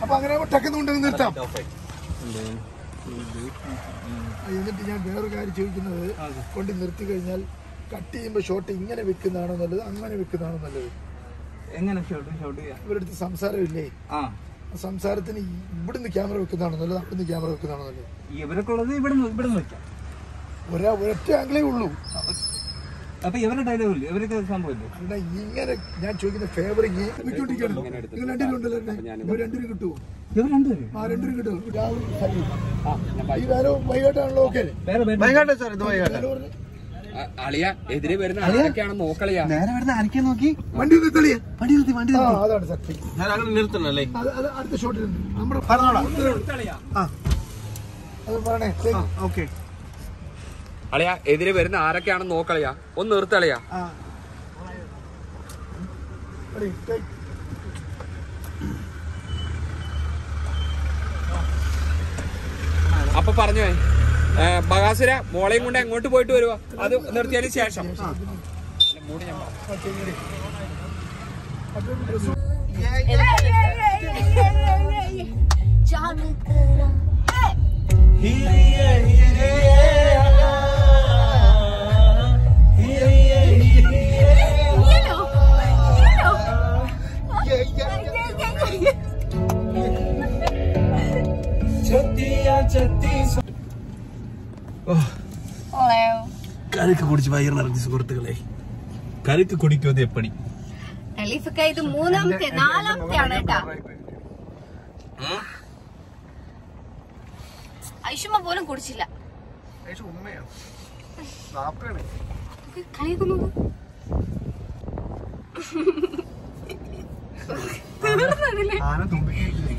അപ്പൊ അങ്ങനെ ടക്കുന്നുണ്ട് നിർത്താം എന്നിട്ട് ഞാൻ വേറൊരു കാര്യം ചോദിക്കുന്നത് കൊണ്ട് നിർത്തി കഴിഞ്ഞാൽ കട്ട് ചെയ്യുമ്പോൾ ഷോട്ട് ഇങ്ങനെ വെക്കുന്നതാണോ നല്ലത് അങ്ങനെ വെക്കുന്നതാണോ നല്ലത് എങ്ങനെ ഷോട്ട് ഷോട്ട് ചെയ്യാം ഇവരുടെ അടുത്ത് സംസാരമില്ലേ ആ ആ സംസാരത്തിന് ഈ ഇവിടുന്ന് ക്യാമറ വെക്കുന്നതാണോ നല്ലത് അവിടുന്ന് ക്യാമറ വെക്കുന്നതാണോ നല്ലത് ഇവർക്കുള്ളത് ഇവിടെ ഇവിടെ വെക്കാം ഒരാ ഒരൊറ്റ ആംഗിളേ ഉള്ളൂ അപ്പൊ ഇവരുടെ ഡയലോഗ് ഇല്ലേ ഇവർക്ക് സംഭവമില്ലേ അല്ല ഇങ്ങനെ ഞാൻ ചോദിക്കുന്ന ഫേവറിങ് വെച്ചോണ്ടിരിക്കണോ നിങ്ങൾ രണ്ടുപേരും ഉണ്ടല്ലോ ഇവർ രണ്ടുപേരും കിട്ടുമോ ഇവർ രണ്ടുപേരും ആ രണ്ടുപേരും കിട്ടുമോ രാഹുൽ സലീം ഈ വേറെ വൈകിട്ടാണല്ലോ ഓക്കെ വേറെ വേറെ വൈകാട്ടെ സാർ ഇത് വൈകാട്ടെ അളിയ എതിരെ വരുന്ന ആരൊക്കെയാണെന്ന് നോക്കളിയാ നേരെ വരുന്ന ആരൊക്കെ നോക്കി വണ്ടി ഒന്ന് തെളിയ വണ്ടി നിർത്തി വണ്ടി ആ അതാണ് സത്യം ഞാൻ അങ്ങനെ നിർത്തണല്ലേ അത് അത് അടുത്ത ഷോട്ടിൽ നമ്മുടെ ആ അത് പറയണേ take. ഓക്കെ അളിയ എതിരെ വരുന്ന ആരൊക്കെയാണെന്ന് നോക്കളിയാ ഒന്ന് നിർത്തളിയാ ആ ready, take. അപ്പൊ പറഞ്ഞു ബഗാസുര മോളെയും കൊണ്ട് എങ്ങോട്ട് പോയിട്ട് വരുവാ അത് നിർത്തിയതിന് ശേഷം അല്ല, മൂടി ഞാൻ പറയാം. जान तेरा ये लो ये लो ये ये ये Hello. കരുക്ക് കുടിച്ച് വയറിനിറങ്ങി സുഹൃത്തുക്കളെ കരുക്ക് കുടിക്കുന്നത് എപ്പടി അലീഫക്ക ഇത് മൂന്നാമത്തെ നാലാമത്തെ ആണ് കേട്ടാ ഐഷുമ്മ പോലും കുടിച്ചില്ല കളിയാക്കുന്നു തീർന്നതില്ലേ ആന തുമ്പി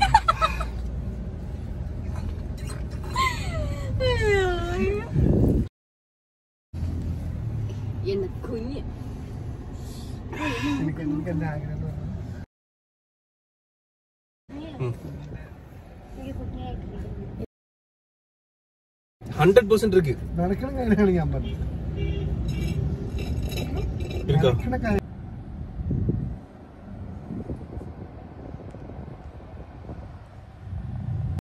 എന്ന കുഞ്ഞ് എനിക്ക് എനിക്ക് എന്റെ ആഗ്രഹം എന്ന് പറഞ്ഞാൽ ഹൺഡ്രഡ് പെർസെന്റ് ഇருக்கு നടക്കണ കാര്യമാണ് ഞാൻ പറഞ്ഞത് இருக்கா നടക്കണ കാര്യം